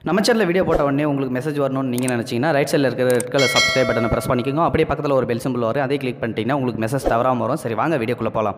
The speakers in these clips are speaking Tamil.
நம்ம சேனலில் வீடியோ போட்ட உடனே உங்களுக்கு மெசேஜ் வரணும்னு நீங்கள் நினச்சிங்கன்னா ரைட் சைடில் இருக்கிற ரெட் கலர் சப்ஸ்கிரைப் பட்டனை ப்ரெஸ் பண்ணிக்கோங்க அப்படியே பக்கத்தில் ஒரு பெல் சிம்பிள் வரும் அதே கிளிக் பண்ணிட்டீங்கன்னா உங்களுக்கு மெசேஜ் தவறாமல் வரும் சரி வாங்க வீடியோக்குள்ளே போகலாம்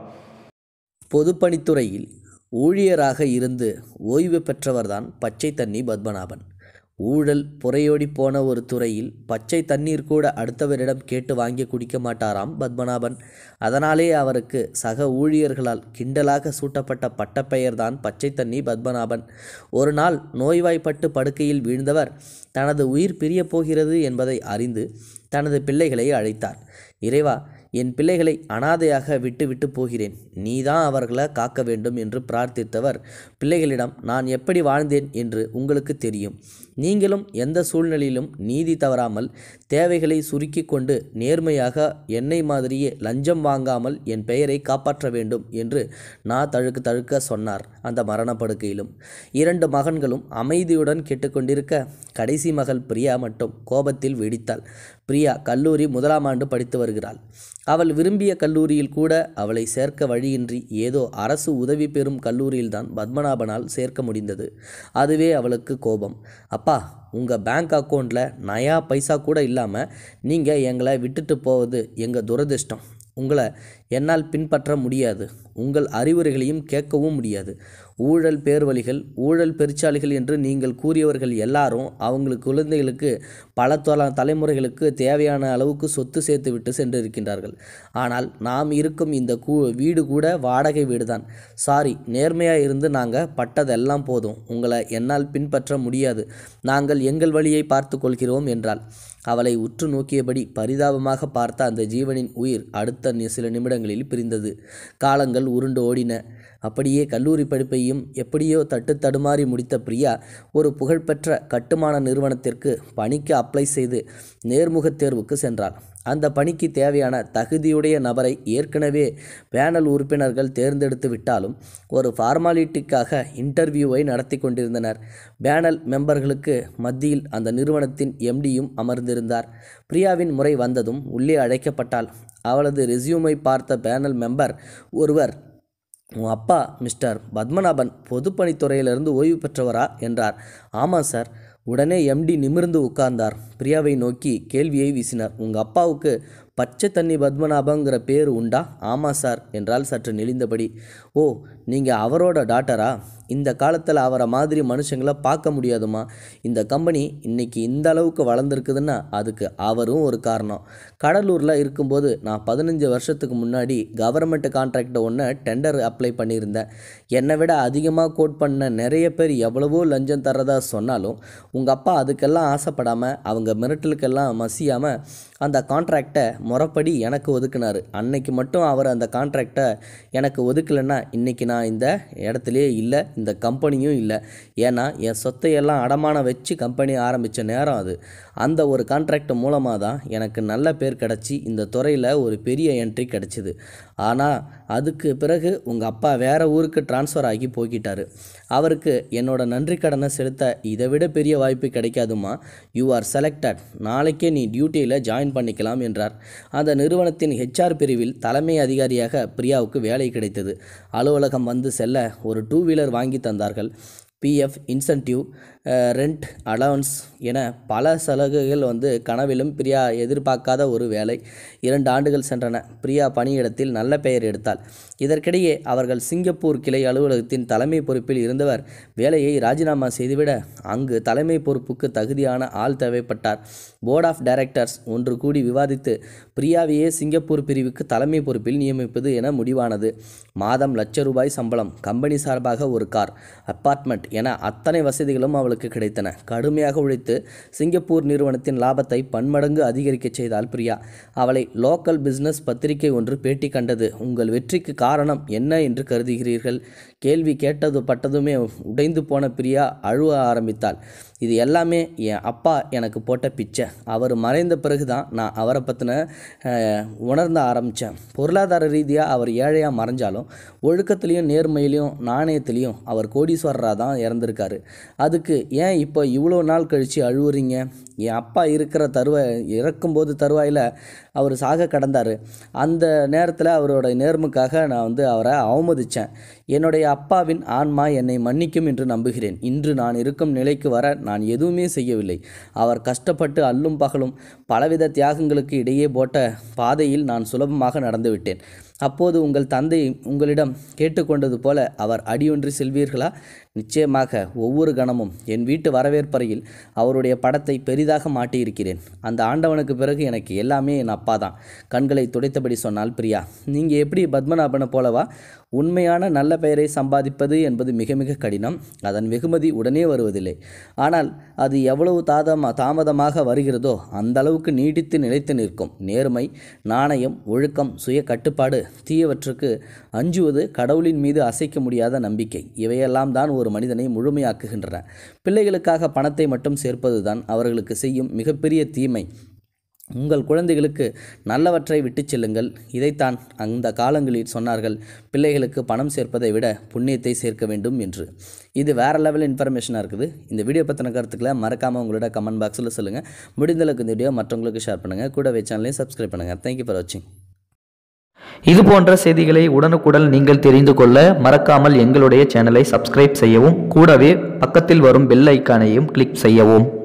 பொதுப்பணித்துறையில் ஊழியராக இருந்து ஓய்வு பெற்றவர்தான் பச்சை தண்ணி பத்மநாபன் ஊழல் புறையோடி போன ஒரு துறையில் பச்சை தண்ணீர் கூட அடுத்தவரிடம் கேட்டு வாங்கி குடிக்க மாட்டாராம் பத்மநாபன் அதனாலே அவருக்கு சக ஊழியர்களால் கிண்டலாக சூட்டப்பட்ட பட்டப்பெயர்தான் பச்சை தண்ணி பத்மநாபன் ஒரு நாள் நோய்வாய்ப்பட்டு படுக்கையில் வீழ்ந்தவர் தனது உயிர் பிரியப் போகிறது என்பதை அறிந்து தனது பிள்ளைகளை அழைத்தார் இறைவா என் பிள்ளைகளை அனாதையாக விட்டு விட்டு போகிறேன் நீதான் அவர்களை காக்க வேண்டும் என்று பிரார்த்தித்தவர் பிள்ளைகளிடம் நான் எப்படி வாழ்ந்தேன் என்று உங்களுக்கு தெரியும் நீங்களும் எந்த சூழ்நிலையிலும் நீதி தவறாமல் தேவைகளை சுருக்கிக் கொண்டு நேர்மையாக என்னை மாதிரியே லஞ்சம் வாங்காமல் என் பெயரை காப்பாற்ற வேண்டும் என்று நான் தழுக்கு தழுக்க சொன்னார் அந்த மரணப்படுக்கையிலும் இரண்டு மகன்களும் அமைதியுடன் கேட்டுக்கொண்டிருக்க கடைசி மகள் பிரியா மட்டும் கோபத்தில் வெடித்தாள் பிரியா கல்லூரி முதலாம் ஆண்டு படித்து வருகிறாள் அவள் விரும்பிய கல்லூரியில் கூட அவளை சேர்க்க வழியின்றி ஏதோ அரசு உதவி பெறும் கல்லூரியில்தான் பத்மநாபனால் சேர்க்க முடிந்தது அதுவே அவளுக்கு கோபம் அப்பா உங்கள் பேங்க் அக்கௌண்ட்டில் நயா பைசா கூட இல்லாமல் நீங்கள் எங்களை விட்டுட்டு போவது எங்கள் துரதிர்ஷ்டம் உங்களை என்னால் பின்பற்ற முடியாது உங்கள் அறிவுரைகளையும் கேட்கவும் முடியாது ஊழல் பேர்வழிகள் ஊழல் பெருச்சாளிகள் என்று நீங்கள் கூறியவர்கள் எல்லாரும் அவங்களுக்கு குழந்தைகளுக்கு பல தொல தலைமுறைகளுக்கு தேவையான அளவுக்கு சொத்து சேர்த்து விட்டு சென்றிருக்கின்றார்கள் ஆனால் நாம் இருக்கும் இந்த கூ வீடு கூட வாடகை வீடு தான் சாரி நேர்மையாக இருந்து நாங்கள் பட்டதெல்லாம் போதும் உங்களை என்னால் பின்பற்ற முடியாது நாங்கள் எங்கள் வழியை பார்த்து கொள்கிறோம் என்றாள் அவளை உற்று நோக்கியபடி பரிதாபமாக பார்த்த அந்த ஜீவனின் உயிர் அடுத்த நி- சில நிமிடங்களில் பிரிந்தது காலங்கள் உருண்டு ஓடின அப்படியே கல்லூரி படிப்பையும் எப்படியோ தட்டு தடுமாறி முடித்த பிரியா ஒரு புகழ்பெற்ற கட்டுமான நிறுவனத்திற்கு பணிக்கு அப்ளை செய்து நேர்முகத் தேர்வுக்கு சென்றாள் அந்த பணிக்கு தேவையான தகுதியுடைய நபரை ஏற்கனவே பேனல் உறுப்பினர்கள் தேர்ந்தெடுத்து விட்டாலும் ஒரு ஃபார்மாலிட்டிக்காக இன்டர்வியூவை நடத்தி கொண்டிருந்தனர் பேனல் மெம்பர்களுக்கு மத்தியில் அந்த நிறுவனத்தின் எம்டியும் அமர்ந்திருந்தார் பிரியாவின் முறை வந்ததும் உள்ளே அழைக்கப்பட்டாள் அவளது ரெஸ்யூமை பார்த்த பேனல் மெம்பர் ஒருவர் உன் அப்பா மிஸ்டர் பத்மநாபன் பொதுப்பணித்துறையிலிருந்து ஓய்வு பெற்றவரா என்றார் ஆமாம் சார் உடனே எம்டி நிமிர்ந்து உட்கார்ந்தார் பிரியாவை நோக்கி கேள்வியை வீசினார் உங்கள் அப்பாவுக்கு பச்சை தண்ணி பத்மநாபங்கிற பேர் உண்டா ஆமாம் சார் என்றால் சற்று நெளிந்தபடி ஓ நீங்கள் அவரோட டாட்டரா இந்த காலத்தில் அவரை மாதிரி மனுஷங்களை பார்க்க முடியாதுமா இந்த கம்பெனி இன்னைக்கு இந்த அளவுக்கு வளர்ந்துருக்குதுன்னா அதுக்கு அவரும் ஒரு காரணம் கடலூரில் இருக்கும்போது நான் பதினஞ்சு வருஷத்துக்கு முன்னாடி கவர்மெண்ட் கான்ட்ராக்டை ஒன்று டெண்டர் அப்ளை பண்ணியிருந்தேன் என்னை விட அதிகமாக கோட் பண்ண நிறைய பேர் எவ்வளவோ லஞ்சம் தர்றதா சொன்னாலும் உங்கள் அப்பா அதுக்கெல்லாம் ஆசைப்படாமல் அவங்க மிரட்டலுக்கெல்லாம் மசியாமல் அந்த கான்ட்ராக்டை முறைப்படி எனக்கு ஒதுக்குனாரு அன்னைக்கு மட்டும் அவர் அந்த கான்ட்ராக்டை எனக்கு ஒதுக்கலைன்னா இன்றைக்கி நான் இந்த இடத்துலையே இல்லை இந்த கம்பெனியும் இல்லை ஏன்னா என் சொத்தையெல்லாம் அடமானம் வச்சு கம்பெனி ஆரம்பித்த நேரம் அது அந்த ஒரு கான்ட்ராக்ட் மூலமாக தான் எனக்கு நல்ல பேர் கிடச்சி இந்த துறையில் ஒரு பெரிய என்ட்ரி கிடச்சிது ஆனால் அதுக்கு பிறகு உங்கள் அப்பா வேறு ஊருக்கு ட்ரான்ஸ்ஃபர் ஆகி போய்கிட்டாரு அவருக்கு என்னோட நன்றி கடனை செலுத்த இதை விட பெரிய வாய்ப்பு கிடைக்காதுமா யூ ஆர் செலக்டட் நாளைக்கே நீ டியூட்டியில் ஜாயின் பண்ணிக்கலாம் என்றார் அந்த நிறுவனத்தின் ஹெச்ஆர் பிரிவில் தலைமை அதிகாரியாக பிரியாவுக்கு வேலை கிடைத்தது அலுவலகம் வந்து செல்ல ஒரு டூ வீலர் வாங்கி தந்தார்கள் பிஎஃப் இன்சென்டிவ் ரெண்ட் அலவன்ஸ் என பல சலுகைகள் வந்து கனவிலும் பிரியா எதிர்பார்க்காத ஒரு வேலை இரண்டு ஆண்டுகள் சென்றன பிரியா பணியிடத்தில் நல்ல பெயர் எடுத்தாள் இதற்கிடையே அவர்கள் சிங்கப்பூர் கிளை அலுவலகத்தின் தலைமை பொறுப்பில் இருந்தவர் வேலையை ராஜினாமா செய்துவிட அங்கு தலைமை பொறுப்புக்கு தகுதியான ஆள் தேவைப்பட்டார் போர்ட் ஆஃப் டைரக்டர்ஸ் ஒன்று கூடி விவாதித்து பிரியாவையே சிங்கப்பூர் பிரிவுக்கு தலைமை பொறுப்பில் நியமிப்பது என முடிவானது மாதம் லட்ச ரூபாய் சம்பளம் கம்பெனி சார்பாக ஒரு கார் அப்பார்ட்மெண்ட் என அத்தனை வசதிகளும் அவளுக்கு கிடைத்தன கடுமையாக உழைத்து சிங்கப்பூர் நிறுவனத்தின் லாபத்தை பன்மடங்கு அதிகரிக்கச் செய்தாள் பிரியா அவளை லோக்கல் பிசினஸ் பத்திரிகை ஒன்று பேட்டி கண்டது உங்கள் வெற்றிக்கு காரணம் என்ன என்று கருதுகிறீர்கள் கேள்வி கேட்டது பட்டதுமே உடைந்து போன பிரியா அழுவ ஆரம்பித்தாள் இது எல்லாமே என் அப்பா எனக்கு போட்ட பிச்சை அவர் மறைந்த பிறகு தான் நான் அவரை பற்றின உணர்ந்த ஆரம்பித்தேன் பொருளாதார ரீதியாக அவர் ஏழையாக மறைஞ்சாலும் ஒழுக்கத்துலேயும் நேர்மையிலையும் நாணயத்துலேயும் அவர் கோடீஸ்வரராக தான் இறந்துருக்காரு அதுக்கு ஏன் இப்போ இவ்வளோ நாள் கழித்து அழுவுறீங்க என் அப்பா இருக்கிற தருவாய் இறக்கும்போது தருவாயில் அவர் சாக கடந்தார் அந்த நேரத்தில் அவரோட நேர்முக்காக நான் வந்து அவரை அவமதித்தேன் என்னுடைய அப்பாவின் ஆன்மா என்னை மன்னிக்கும் என்று நம்புகிறேன் இன்று நான் இருக்கும் நிலைக்கு வர நான் எதுவுமே செய்யவில்லை அவர் கஷ்டப்பட்டு அல்லும் பகலும் பலவித தியாகங்களுக்கு இடையே போட்ட பாதையில் நான் சுலபமாக நடந்துவிட்டேன் அப்போது உங்கள் தந்தை உங்களிடம் கேட்டுக்கொண்டது போல அவர் அடியொன்றி செல்வீர்களா நிச்சயமாக ஒவ்வொரு கணமும் என் வீட்டு வரவேற்பறையில் அவருடைய படத்தை பெரிதாக மாட்டியிருக்கிறேன் அந்த ஆண்டவனுக்கு பிறகு எனக்கு எல்லாமே என் அப்பா தான் கண்களை துடைத்தபடி சொன்னால் பிரியா நீங்கள் எப்படி பத்மநாபனை போலவா உண்மையான நல்ல பெயரை சம்பாதிப்பது என்பது மிக மிக கடினம் அதன் வெகுமதி உடனே வருவதில்லை ஆனால் அது எவ்வளவு தாதமா தாமதமாக வருகிறதோ அந்த அளவுக்கு நீடித்து நிலைத்து நிற்கும் நேர்மை நாணயம் ஒழுக்கம் சுய கட்டுப்பாடு தீயவற்றுக்கு அஞ்சுவது கடவுளின் மீது அசைக்க முடியாத நம்பிக்கை இவையெல்லாம் தான் ஒரு மனிதனை முழுமையாக்குகின்றன பிள்ளைகளுக்காக பணத்தை மட்டும் சேர்ப்பதுதான் அவர்களுக்கு செய்யும் மிகப்பெரிய தீமை உங்கள் குழந்தைகளுக்கு நல்லவற்றை விட்டுச் செல்லுங்கள் இதைத்தான் அந்த காலங்களில் சொன்னார்கள் பிள்ளைகளுக்கு பணம் சேர்ப்பதை விட புண்ணியத்தை சேர்க்க வேண்டும் என்று இது வேறு லெவல் இன்ஃபர்மேஷனாக இருக்குது இந்த வீடியோ பற்றின கருத்துக்களை மறக்காமல் உங்களோட கமெண்ட் பாக்ஸில் சொல்லுங்கள் முடிந்தளவுக்கு இந்த வீடியோ மற்றவங்களுக்கு ஷேர் பண்ணுங்கள் கூடவே சேனலையும் சப்ஸ்கிரைப் பண்ணுங்கள் தேங்க்யூ ஃபார் வாட்சிங் இது போன்ற செய்திகளை உடனுக்குடன் நீங்கள் தெரிந்து கொள்ள மறக்காமல் எங்களுடைய சேனலை சப்ஸ்கிரைப் செய்யவும் கூடவே பக்கத்தில் வரும் பெல் ஐக்கானையும் கிளிக் செய்யவும்